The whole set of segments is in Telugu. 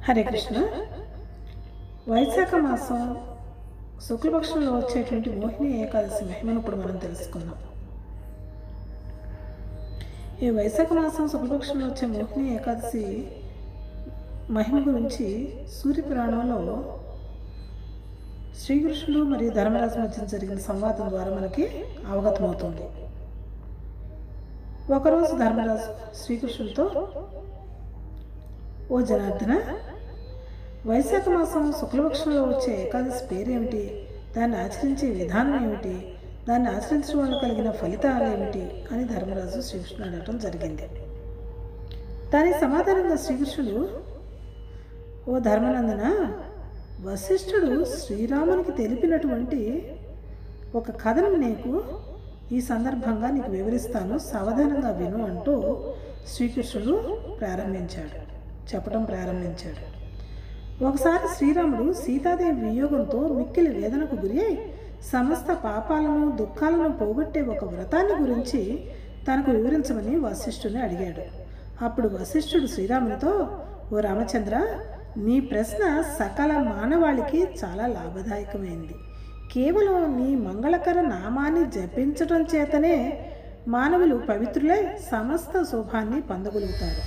హరే కృష్ణ వైశాఖ మాసం శుక్లపక్షంలో వచ్చేటువంటి మోహిని ఏకాదశి మహిమను ఇప్పుడు మనం తెలుసుకుందాం ఈ వైశాఖ మాసం శుక్లపక్షంలో వచ్చే మోహిని ఏకాదశి మహిమ గురించి సూర్యపురాణంలో శ్రీకృష్ణుడు మరియు ధర్మరాజు మధ్య జరిగిన సంవాదం ద్వారా మనకి అవగతమవుతుంది ఒకరోజు ధర్మరాజు శ్రీకృష్ణుడితో ఓ జనార్దన వైశాఖ మాసం శుక్లపక్షంలో వచ్చే ఏకాదశి పేరేమిటి దాన్ని ఆచరించే విధానం ఏమిటి దాన్ని ఆచరించడం వల్ల కలిగిన ఫలితాలు ఏమిటి అని ధర్మరాజు శ్రీకృష్ణుడు అడగటం జరిగింది దానికి సమాధానంగా శ్రీకృష్ణుడు ఓ ధర్మనందన వశిష్ఠుడు శ్రీరామునికి తెలిపినటువంటి ఒక కథను నీకు ఈ సందర్భంగా నీకు వివరిస్తాను సావధానంగా విను అంటూ శ్రీకృష్ణుడు ప్రారంభించాడు చెప్పడం ప్రారంభించాడు ఒకసారి శ్రీరాముడు సీతాదేవి వియోగంతో మిక్కిలి వేదనకు గురి అయి సమస్త పాపాలను దుఃఖాలను పోగొట్టే ఒక వ్రతాన్ని గురించి తనకు వివరించమని వశిష్ఠుని అడిగాడు అప్పుడు వశిష్ఠుడు శ్రీరామునితో ఓ రామచంద్ర నీ ప్రశ్న సకల మానవాళికి చాలా లాభదాయకమైంది కేవలం నీ మంగళకర నామాన్ని జపించటం చేతనే మానవులు పవిత్రులై సమస్త శుభాన్ని పొందగలుగుతారు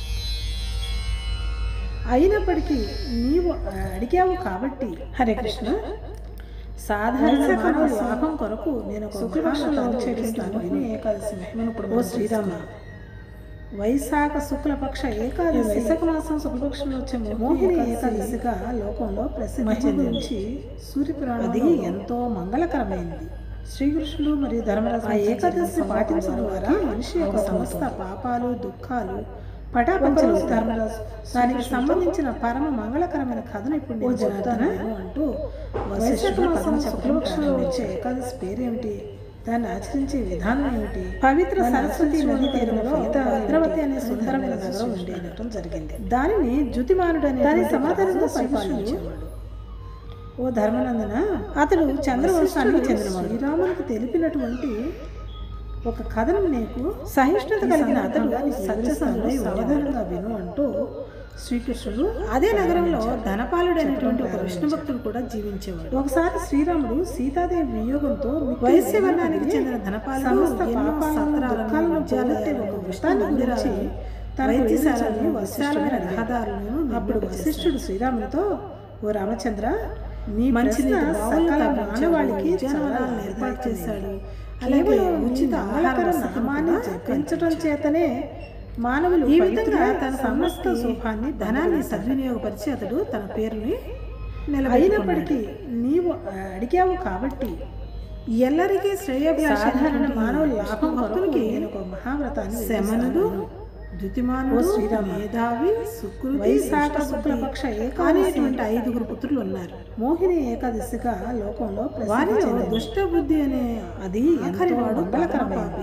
అయినప్పటికీ నీవు అడిగావు కాబట్టి హరే కృష్ణ సాధారణ మానవ లాభం కొరకు నేను ఒక శుక్లపక్షంలో వచ్చేటిస్తాను ఏకాదశి మహిమను ఇప్పుడు ఓ శ్రీరామ వైశాఖ శుక్లపక్ష ఏకాదశి వైశాఖ మాసం శుక్లపక్షంలో వచ్చే మోహిని ఏకాదశిగా లోకంలో ప్రసిద్ధి చెందించి సూర్యపురాణం అది ఎంతో మంగళకరమైనది శ్రీకృష్ణుడు మరియు ధర్మరాజు ఆ ఏకాదశి పాటించడం ద్వారా మనిషి యొక్క సమస్త పాపాలు దుఃఖాలు పటాపంచలు ధర్మరాజు దానికి సంబంధించిన పరమ మంగళకరమైన కథను ఇప్పుడు నేను చెప్తాను అంటూ వైశాఖ మాసం శుక్లపక్షంలో వచ్చే ఏకాదశి పేరేమిటి దాన్ని ఆచరించే విధానం ఏమిటి పవిత్ర సరస్వతి నది తీరంలో భద్రవతి అనే సుందరమైన నగరం ఉండేయడం జరిగింది దానిని జ్యుతిమానుడు అనే దానికి సమాధానంగా పరిపాలించేవాడు ఓ ధర్మనందన అతడు చంద్రవంశానికి చెందినవాడు శ్రీరామునికి తెలిపినటువంటి ఒక కథనం నీకు సహిష్ణుత కలిగిన అతడు సత్యసంధుడై సావధానంగా విను అంటూ శ్రీకృష్ణుడు అదే నగరంలో ధనపాలుడైనటువంటి ఒక విష్ణు భక్తుడు కూడా జీవించేవాడు ఒకసారి శ్రీరాముడు సీతాదేవి వియోగంతో వైశ్యవర్ణానికి చెందిన ధనపాలు సమస్త పాపాలను జాగ్రత్త ఒక విష్ణాన్ని గురించి తన వైద్యశాలని విశాలమైన రహదారులను అప్పుడు వశిష్ఠుడు శ్రీరామునితో ఓ రామచంద్ర నీ మంచిని సకల మానవాళికి జనవరాలను ఏర్పాటు చేశాడు అలాగే ఉచిత ఆహార నామాన్ని జపించడం చేతనే మానవులు ఈ విధంగా తన సమస్త సుఖాన్ని ధనాన్ని సద్వినియోగపరిచి అతడు తన పేరుని అయినప్పటికీ నీవు అడిగావు కాబట్టి ఎల్లరికీ శ్రేయోభిలాషాధారణ మానవుల లాభం భక్తులకి ఒక మహావ్రతాన్ని శమనుడు ద్యుతిమానుడు శ్రీరామ మేధావి శుక్రుడు వైశాఖ శుక్లపక్ష అనేటువంటి ఐదుగురు పుత్రులు ఉన్నారు మోహిని ఏకాదశిగా లోకంలో వారిలో దుష్ట బుద్ధి అనే అది ఎంతటి వాడు బలకరమైనది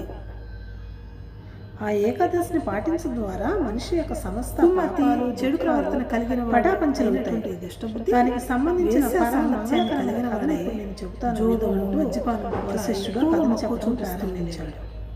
ఆ ఏకాదశిని పాటించడం ద్వారా మనిషి యొక్క సమస్త పాపాలు చెడు ప్రవర్తన కలిగిన పటాపంచలవుతాయి దుష్టబుద్ధి దానికి సంబంధించిన సామర్థ్యాన్ని కలిగిన వాడనే నేను చెబుతాను జోదం మద్యపానం వశిష్ఠుడు కథను చెప్పడం ప్రారంభించాడు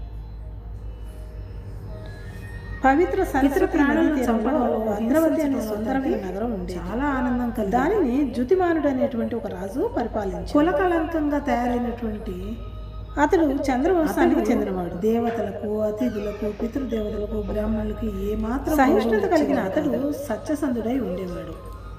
పవిత్ర సరిత్ర ప్రాణులను చంపడం భద్రవతి అనే సుందరమైన నగరం ఉంది చాలా ఆనందం కలిగి దానిని జ్యుతిమానుడు అనేటువంటి ఒక రాజు పరిపాలించి కులకళంకంగా తయారైనటువంటి అతడు చంద్రవంశానికి చెందినవాడు దేవతలకు అతిథులకు పితృదేవతలకు బ్రాహ్మణులకు ఏ మాత్రం సహిష్ణుత కలిగిన అతడు సత్యసంధుడై ఉండేవాడు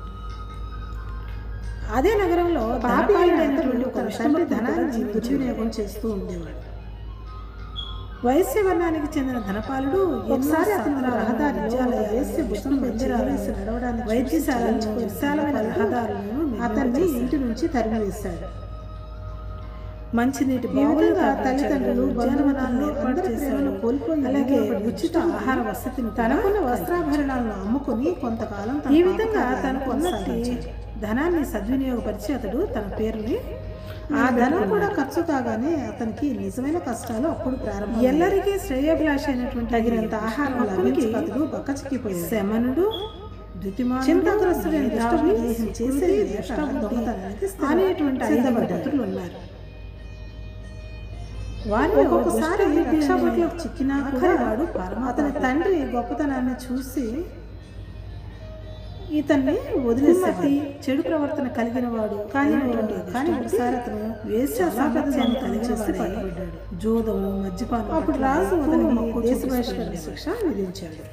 అదే నగరంలో పాపాలైనటువంటి ఒక విషయంలో ధనాన్ని దుర్వినియోగం చేస్తూ ఉండేవాడు వైశ్యవర్ణానికి చెందిన ధనపాలుడు ఒకసారి అతను రహదారి వేసి భుజం మందిరాలు నడవడానికి వైద్యశాలను విశాలమైన రహదారులను అతన్ని ఇంటి నుంచి తరిమివేశాడు మంచినీటి బావులుగా తల్లిదండ్రులు బంధువనాలను ఏర్పాటు చేశాడు కోల్పోయి అలాగే ఉచిత ఆహార వసతిని తనకున్న వస్త్రాభరణాలను అమ్ముకుని కొంతకాలం ఈ విధంగా తనకున్నట్టి ధనాన్ని సద్వినియోగపరిచి అతడు తన పేరుని ఆ ధనం కూడా ఖర్చు కాగానే అతనికి నిజమైన కష్టాలు అప్పుడు ప్రారంభం ఎల్లరికీ శ్రేయోభిలాష అయినటువంటి తగినంత ఆహారం లభించి అతడు బక్కచిక్కిపోయాడు శమనుడు చింతగ్రస్తుడైన దుష్టబుద్ధి చేసే దొంగతనానికి అనేటువంటి ఐదు భక్తులు ఉన్నారు వారి ఒక్కొక్కసారి భిక్షాపతిలో చిక్కినా కూడా వాడు అతని తండ్రి గొప్పతనాన్ని చూసి ఇతన్ని వదిలేసేవాడు చెడు ప్రవర్తన కలిగిన వాడు కానీ కానీ ఒకసారి అతను వేశ్య సామర్థ్యాన్ని కలిగేసి పట్టుబడ్డాడు జోదము మద్యపానం అప్పుడు రాజు అతనికి దేశ బహిష్కరణ శిక్ష విధించాడు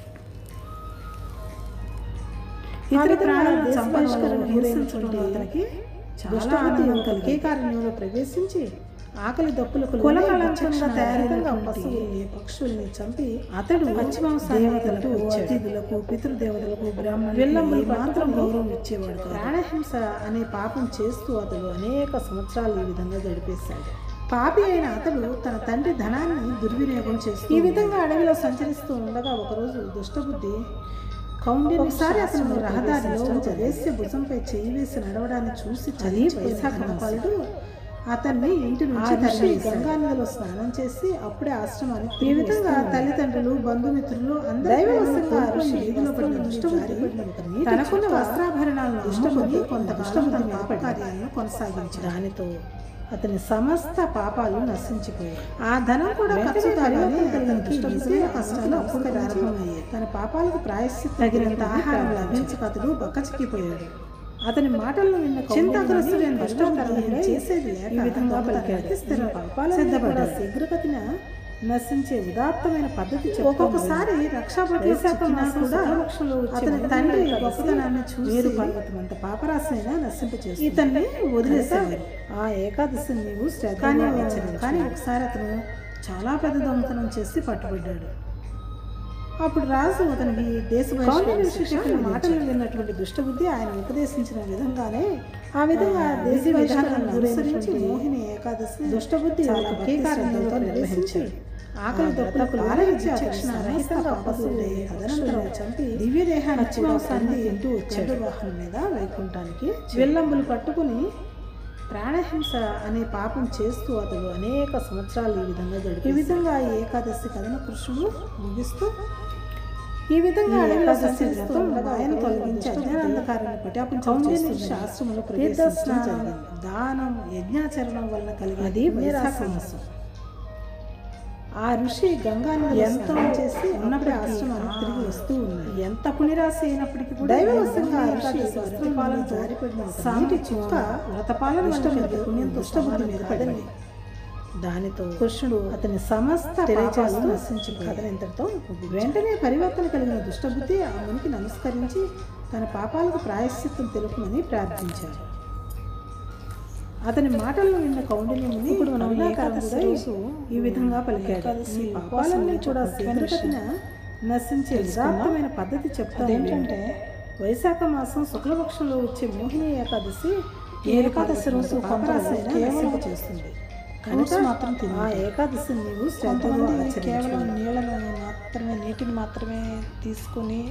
ఇతర ప్రాణాలను సంపహిష్కరణ హింసించడం అతనికి చాలా ఆనందం కలిగే కారణంలో ప్రవేశించి ఆకలి దప్పులకు కులకళంకంగా తయారైన పశువుల్ని పక్షుల్ని చంపి అతడు దేవతలకు అతిథులకు పితృదేవతలకు బ్రాహ్మణులు వీళ్ళంబులు మాత్రం గౌరవం ఇచ్చేవాడు కాదు. ప్రాణహింస అనే పాపం చేస్తూ అతడు అనేక సంవత్సరాలు ఈ విధంగా గడిపేశాడు పాపి అయిన అతడు తన తండ్రి ధనాన్ని దుర్వినియోగం చేస్తూ ఈ విధంగా అడవిలో సంచరిస్తూ ఉండగా ఒకరోజు దుష్టబుద్ధి కౌండిన్య ఒకసారి అతను రహదారిలో ఒక వేశ్య భుజంపై చేయి వేసి నడవడాన్ని చూసి చదివి వైశాఖపాలుడు అతన్ని ఇంటి నుంచి తరిమి గంగా నదిలో స్నానం చేసి అప్పుడే ఆశ్రమానికి ఈ విధంగా తల్లిదండ్రులు బంధుమిత్రులు అందరూ దైవవశంగా ఆ ఋషి వీధిలో పడిన దుష్టబుద్ధి తనకున్న వస్త్రాభరణాలను దుష్టబుద్ధి కొంత దుష్టబుద్ధి పాపకార్యాలను కొనసాగించి దానితో అతని సమస్త పాపాలు నశించిపోయాయి ఆ ధనం కూడా ఖర్చు కాగానే అతనికి విజయ కష్టాలు అప్పుడు ప్రారంభమయ్యాయి తన పాపాలకు ప్రాయశ్చిత్తం తగినంత ఆహారం లభించక అతడు బక్కచిక్కిపోయాడు అతని మాటలను విన్న చింతాగ్రస్తుడైన దుష్టంతరం చేసేది లేక ఈ విధంగా పలికాడు స్థిర పాపాల సిద్ధపడ్డాడు శీఘ్రగతిన నశించే ఉదాత్తమైన పద్ధతి చెప్పి ఒక్కొక్కసారి రక్షాపతి కూడా అతని తండ్రి గొప్పతనాన్ని చూసి మీరు పర్వతం అంత పాపరాశైనా నశింపచేసి ఇతన్ని వదిలేసేవారు ఆ ఏకాదశి నీవు శ్రద్ధగా ఆచరించు. కానీ ఒకసారి అతను చాలా పెద్ద దొంగతనం చేసి పట్టుబడ్డాడు అప్పుడు రాజు అతనికి దేశ చెప్పిన మాటలు విన్నటువంటి దుష్టబుద్ధి ఆయన ఉపదేశించిన విధంగానే ఆ విధంగా దేశ విధానాలను అనుసరించి మోహిని ఏకాదశి దుష్టబుద్ధి చాలా భక్తికారంతో నిర్వహించాడు ఆకలి దొప్పులకు ఆరగించి శిక్షణ రహితంగా పశువులే తదనంతరం చంపి దివ్య దేహాన్ని చిమాంసాన్ని తింటూ వచ్చాడు వాహనం మీద వైకుంఠానికి విల్లంబులు పట్టుకుని ప్రాణహింస అనే పాపం చేస్తూ అతడు అనేక సంవత్సరాలు ఈ విధంగా గడిపి ఈ విధంగా ఈ ఏకాదశి కథను కృష్ణుడు ముగిస్తూ ఈ విధంగా అడవిలో సంచరిస్తూ ఉండగా ఆయన తొలగించి అజ్ఞానందకారాన్ని పటాపించడం చేస్తూ ఆశ్రమంలో ప్రవేశించడం జరిగింది దానం యజ్ఞాచరణం వలన కలిగినది వైశాఖ మాసం ఆ ఋషి గంగా నది ఎంతో చేసి ఉన్నప్పుడే ఆశ్రమానికి తిరిగి వస్తూ ఉన్నాయి ఎంత పుణిరాశి అయినప్పటికీ కూడా దైవవశంగా ఆ ఋషి వ్రతపాలన జారిపడిన సాటి చుక్క వ్రతపాలన ఇష్టపడి పుణ్యం దుష్టబుద్ధి మీద పడింది దానితో కృష్ణుడు అతని సమస్త పాపాలను నశించి కథను ఇంతటితో వెంటనే పరివర్తన కలిగిన దుష్టబుద్ధి ఆ మునికి నమస్కరించి తన పాపాలకు ప్రాయశ్చిత్తం తెలుపుమని ప్రార్థించారు అతని మాటలను విన్న కౌండిన్యముని ఇప్పుడు మనం ఏకాదశి రోజు ఈ విధంగా పలికాడు నీ పాపాలన్నీ కూడా శీఘ్రగతిన నశించే ఉదాత్తమైన పద్ధతి చెప్తాను ఏంటంటే వైశాఖ మాసం శుక్లపక్షంలో వచ్చే మోహిని ఏకాదశి ఈ ఏకాదశి రోజు పాపరాశైన కేవలం చేస్తుంది కనుక మాత్రం ఆ ఏకాదశి నీవు శ్రద్ధగా కేవలం నీళ్ళను మాత్రమే నీటిని మాత్రమే తీసుకుని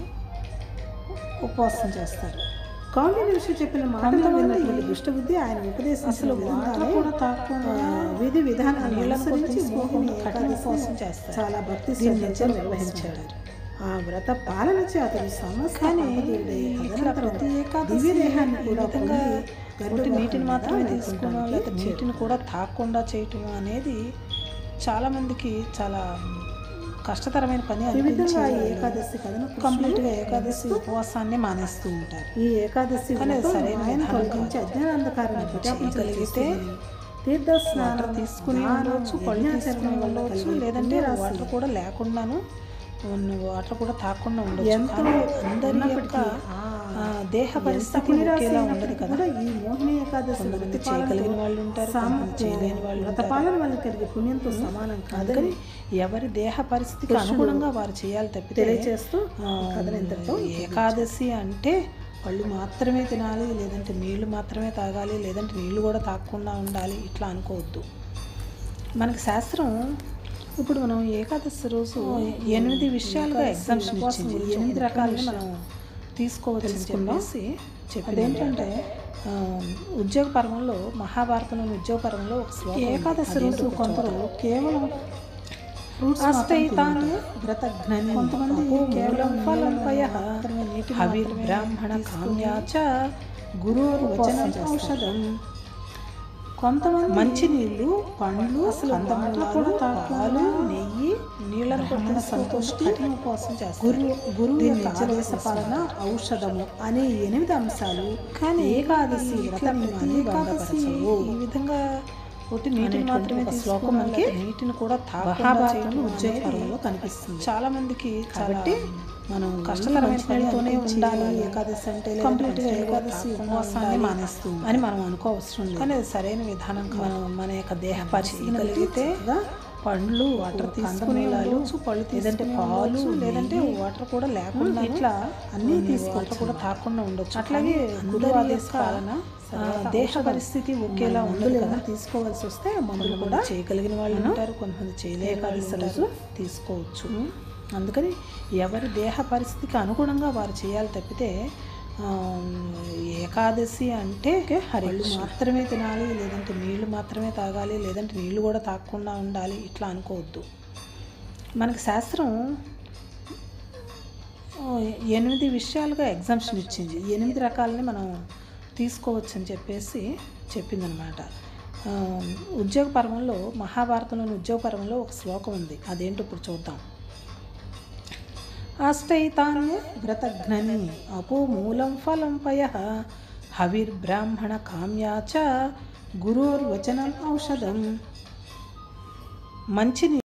ఉపవాసం చేస్తారు కౌండిన్య ఋషి చెప్పిన మాటలు విన్నటువంటి దుష్టబుద్ధి ఆయన ఉపదేశించిన విధంగానే కూడా తాకుండా విధి విధానాన్ని అనుసరించి మోహిని కఠిన ఉపవాసం చేస్తారు చాలా భక్తి శ్రద్ధలతో నిర్వహించాడు ఆ వ్రత పాలన చే అతని సమస్తాన్ని ఇట్లా ప్రతి దివ్య దేహాన్ని కూడా పొంది గర్భ నీటిని మాత్రమే తీసుకోవడం లేదా నీటిని కూడా తాకుండా చేయటం అనేది చాలామందికి చాలా కష్టతరమైన పని అనిపించి ఏకాదశి కథను కంప్లీట్గా ఏకాదశి ఉపవాసాన్ని మానేస్తూ ఉంటారు ఈ ఏకాదశి సరే ఆయన తొలగించి అజ్ఞానాంధకారాన్ని పటాపించగలిగితే తీర్థ స్నానం తీసుకుని ఉండవచ్చు పళ్ళు తీసుకుని వెళ్ళవచ్చు లేదంటే వాటర్ కూడా లేకుండాను వాటర్ కూడా తాకుండా ఉండొచ్చు ఎంతో అందరి యొక్క ఆ, దేహ పరిస్థితి ఒకేలా ఉండదు కదా ఈ మోహిని ఏకాదశి కొంతమంది చేయగలిగిన వాళ్ళు ఉంటారు కొంతమంది చేయలేని వాళ్ళు వ్రతపాలన వల్ల కలిగే పుణ్యంతో సమానం కాదు కానీ ఎవరి దేహ పరిస్థితికి అనుగుణంగా వారు చేయాలి తప్పి తెలియజేస్తూ ఏకాదశి అంటే పళ్ళు మాత్రమే తినాలి లేదంటే నీళ్లు మాత్రమే తాగాలి లేదంటే నీళ్లు కూడా తాగకుండా ఉండాలి ఇట్లా అనుకోవద్దు మనకి శాస్త్రం ఇప్పుడు మనం ఏకాదశి రోజు ఎనిమిది విషయాలుగా ఎగ్జామ్షన్ ఇచ్చింది ఎనిమిది రకాలుగా మనం తీసుకోవచ్చు చెప్పేసి చెప్పేది ఏంటంటే ఆ, ఉద్యోగ పర్వంలో మహాభారతంలోని ఉద్యోగ పర్వంలో ఒక శ్లోకం ఉంది. ఏకాదశి రోజు కొందరు కేవలం అష్టైతాను వ్రతఘ్నని కొంతమంది కేవలం ఫలపయ హవిర్ బ్రాహ్మణ కామ్యాచ గురువు వచనం ఔషధం కొంతమంది మంచి నీళ్ళు పండ్లు అసలు కూడా పాలు నెయ్యి నీళ్ళను బ్రాహ్మణ సంతోషి కఠిన ఉపవాసం చేస్తారు గురువు గురువు యొక్క ఆదేశ పాలన ఔషధము అనే ఎనిమిది అంశాలు కానీ ఏకాదశి వ్రతం ఏకాదశి ఈ విధంగా ఒకటి నీటిని మాత్రమే శ్లోకం మనకి నీటిని కూడా మహాభారతంలో ఉద్యోగ పర్వంలో కనిపిస్తుంది చాలా మందికి కాబట్టి మనం కష్టతరమైన పనితోనే ఉండాలి ఏకాదశి అంటే కంప్లీట్గా ఏకాదశి ఉపవాసాన్ని మానేస్తుంది అని మనం అనుకోవసరం లేదు కానీ అది సరైన విధానం మనం మన యొక్క దేహ పరిస్థితి కలిగితే పండ్లు వాటర్ తీసుకుని పళ్ళు లేదంటే పాలు లేదంటే వాటర్ కూడా లేకుండా ఇట్లా అన్ని తీసుకుంటా కూడా తాకుండా ఉండొచ్చు అట్లాగే గురు ఆదేశ పాలన ఆ, దేహ పరిస్థితి ఒకేలా ఉండదు కదా తీసుకోవాల్సి వస్తే మందులు కూడా చేయగలిగిన వాళ్ళు ఉంటారు కొంతమంది చేయలేక రోజు తీసుకోవచ్చు అందుకని ఎవరి దేహ పరిస్థితికి అనుగుణంగా వారు చేయాలి తప్పితే ఆ, ఏకాదశి అంటే హరిళ్ళు మాత్రమే తినాలి లేదంటే నీళ్లు మాత్రమే తాగాలి లేదంటే నీళ్లు కూడా తాగకుండా ఉండాలి ఇట్లా అనుకోవద్దు మనకి శాస్త్రం ఆ, ఎనిమిది విషయాలుగా ఎగ్జామ్షన్ ఇచ్చింది ఈ ఎనిమిది రకాలని మనం తీసుకోవచ్చు అని చెప్పేసి చెప్పిందనమాట ఆ, ఉద్యోగ పర్వంలో మహాభారతంలోని ఉద్యోగ పర్వంలో ఒక శ్లోకం ఉంది అదేంటో ఇప్పుడు చూద్దాం అష్టైతాన్య వ్రతఘ్నని అపో మూలం ఫలం పయ హవిర్బ్రాహ్మణ కామ్యా చ గురోర్వచనం ఔషధం మంచిని